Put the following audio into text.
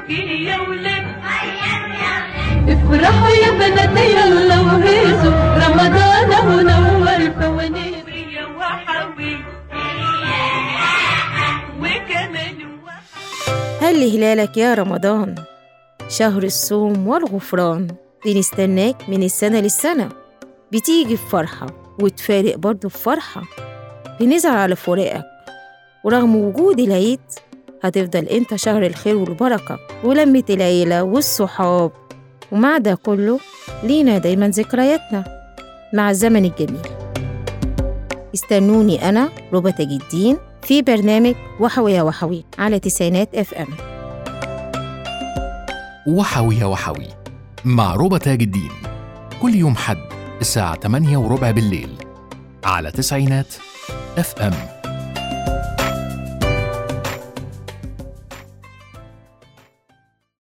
يا ولاد افرحوا يا بنات يلا وهيصوا رمضان اهو نور فوانيس يا وحوي وكمان هل هلالك يا رمضان شهر الصوم والغفران بنستناك من السنة للسنة بتيجي بفرحة وتفارق برضه بفرحة بنزعل على فراقك ورغم وجود العيد هتفضل انت شهر الخير والبركة ولمة العيلة والصحاب ومع ده كله لينا دايما ذكرياتنا مع الزمن الجميل استنوني أنا ربى تاج الدين في برنامج وحوي يا وحوي على تسعينات اف ام وحوي يا وحوي مع ربى تاج الدين كل يوم حد الساعة 8 وربع بالليل على تسعينات اف ام